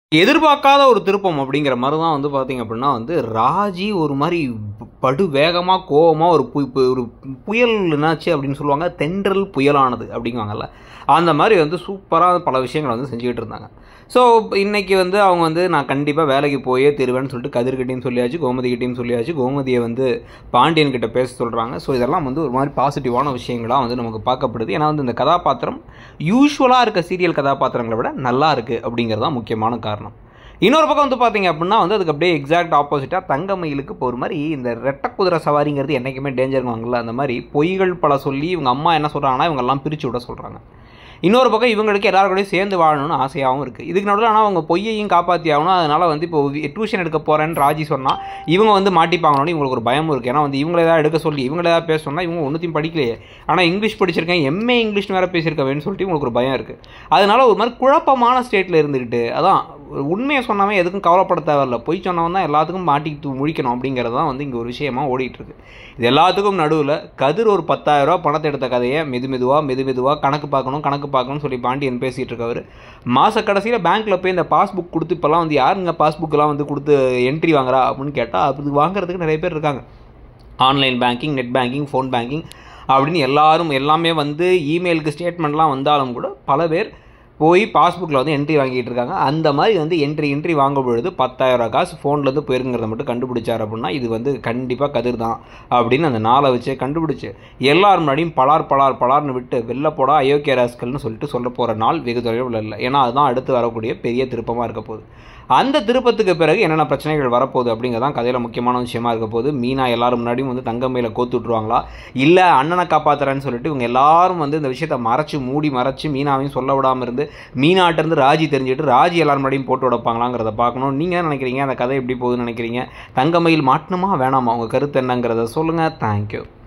எதிர்பார்க்காத ஒரு திருப்பம் அப்படிங்கிற மாதிரி தான் வந்து பார்த்தீங்க அப்படின்னா வந்து ராஜி ஒரு மாதிரி படு வேகமாக கோவமாக ஒரு பு பு- ஒரு புயல் என்னாச்சு அப்படின்னு சொல்லுவாங்க தென்றல் புயலானது அப்படிங்குவாங்கல்ல அந்த மாதிரி வந்து சூப்பராக பல விஷயங்களை வந்து செஞ்சுக்கிட்டு இருந்தாங்க ஸோ இன்னைக்கு வந்து அவங்க வந்து நான் கண்டிப்பாக வேலைக்கு போயே தருவேன்னு சொல்லிட்டு கதிர்கிட்டையும் சொல்லியாச்சு கோமதிகிட்டையும் சொல்லியாச்சு கோமதியை வந்து பாண்டியன் கிட்ட பேச சொல்கிறாங்க ஸோ இதெல்லாம் வந்து ஒரு மாதிரி பாசிட்டிவான விஷயங்களாக வந்து நமக்கு பார்க்கப்படுது ஏன்னா வந்து இந்த கதாபாத்திரம் யூஸ்வலாக இருக்க சீரியல் கதாபாத்திரங்களை விட நல்லா இருக்குது அப்படிங்கிறது தான் முக்கியமான காரணம் இன்னொரு பக்கம் வந்து பார்த்தீங்க அப்படின்னா வந்து அதுக்கு அப்படியே எக்ஸாக்ட் ஆப்போசிட்டாக தங்கமயிலுக்கு இப்போ ஒரு மாதிரி இந்த ரெட்டை குதிரை சவாரிங்கிறது என்றைக்குமே டேஞ்சருவாங்கல்ல அந்த மாதிரி பொய்கள் பல சொல்லி இவங்க அம்மா என்ன சொல்கிறாங்கன்னா இவங்கெல்லாம் பிரித்து விட சொல்கிறாங்க இன்னொரு பக்கம் இவங்களுக்கு எல்லாரும் கூடயும் சேர்ந்து வாழணும்னு ஆசையாகவும் இருக்குது இதுக்கு நடுவில் ஆனால் அவங்க பொய்யையும் காப்பாற்றி ஆகணும் அதனால் வந்து இப்போ டியூஷன் எடுக்க போகிறேன்னு ராஜி சொன்னால் இவங்க வந்து மாட்டிப்பாங்கன்னு இவங்களுக்கு ஒரு பயமும் இருக்குது ஏன்னா வந்து இவங்கள ஏதாவது எடுக்க சொல்லி இவங்கள ஏதாவது பேச சொன்னால் இவங்க ஒன்றுத்தையும் படிக்கலையே ஆனால் இங்கிலீஷ் படிச்சிருக்கேன் எம்ஏ இங்கிலீஷ் வேறு பேசியிருக்கவேன்னு சொல்லிட்டு இவங்களுக்கு ஒரு பயம் இருக்குது அதனால ஒரு மாதிரி குழப்பமான ஸ்டேட்டில் இருந்துக்கிட்டு அதான் ஒரு உண்மையை சொன்னவன் எதுக்கும் கவலைப்பட தேவையில்ல பொய் சொன்னவன் தான் எல்லாத்துக்கும் மாட்டிக்கிட்டு முழிக்கணும் அப்படிங்கிறது தான் வந்து இங்கே ஒரு விஷயமா ஓடிட்டு இருக்கு இது எல்லாத்துக்கும் நடுவில் கதிர் ஒரு பத்தாயிரம் ரூபாய் பணத்தை எடுத்த கதையை மெது மெதுவாக மெது மெதுவாக கணக்கு பார்க்கணும் கணக்கு பார்க்கணும்னு சொல்லி பாண்டியன் பேசிகிட்டு இருக்கவர் மாத கடைசியில் பேங்க்கில் போய் இந்த பாஸ்புக் கொடுத்து இப்போல்லாம் வந்து யாருங்க பாஸ்புக்கெல்லாம் வந்து கொடுத்து என்ட்ரி வாங்குறா அப்படின்னு கேட்டால் அது வாங்குறதுக்கு நிறைய பேர் இருக்காங்க online banking net banking phone banking அப்படின்னு எல்லாரும் எல்லாமே வந்து இமெயிலுக்கு ஸ்டேட்மெண்ட்லாம் வந்தாலும் கூட பல பேர் போய் பாஸ்புக்கில் வந்து என்ட்ரி வாங்கிட்டு இருக்காங்க அந்த மாதிரி வந்து என்ட்ரி என்ட்ரி வாங்கும் பொழுது பத்தாயிரம் காசு ஃபோன்லேருந்து போயிருங்கிறத மட்டும் கண்டுபிடிச்சார் அப்படின்னா இது வந்து கண்டிப்பாக கதிர் தான் அப்படின்னு அந்த நாளை வச்சே கண்டுபிடிச்சு எல்லார் முன்னாடியும் பலார் பலார் பலார்னு விட்டு வெளில போடா அயோக்கிய ராஸ்கல்னு சொல்லிட்டு சொல்ல போகிற நாள் வெகு தொலைவில் இல்லை ஏன்னா அதுதான் அடுத்து வரக்கூடிய பெரிய திருப்பமாக இருக்க போகுது அந்த திருப்பத்துக்கு பிறகு என்னென்ன பிரச்சனைகள் வரப்போகுது அப்படிங்கிறதான் கதையில் முக்கியமான விஷயமா இருக்க போகுது மீனா எல்லாரும் முன்னாடியும் வந்து தங்கமையில் கோத்து விட்ருவாங்களா இல்லை அண்ணனை காப்பாத்துறேன்னு சொல்லிட்டு இவங்க எல்லாரும் வந்து இந்த விஷயத்தை மறைச்சு மூடி மறைச்சு மீனாவையும் சொல்ல விடாமல் இருந்து மீனாட்டிருந்து ராஜி தெரிஞ்சுட்டு ராஜி எல்லாரும் முன்னாடியும் போட்டு உடைப்பாங்களாங்கிறத பார்க்கணும் நீங்கள் என்ன நினைக்கிறீங்க அந்த கதை எப்படி போகுதுன்னு நினைக்கிறீங்க தங்கமயில் மாட்டணுமா வேணாமா உங்கள் கருத்து என்னங்கிறத சொல்லுங்கள் தேங்க்யூ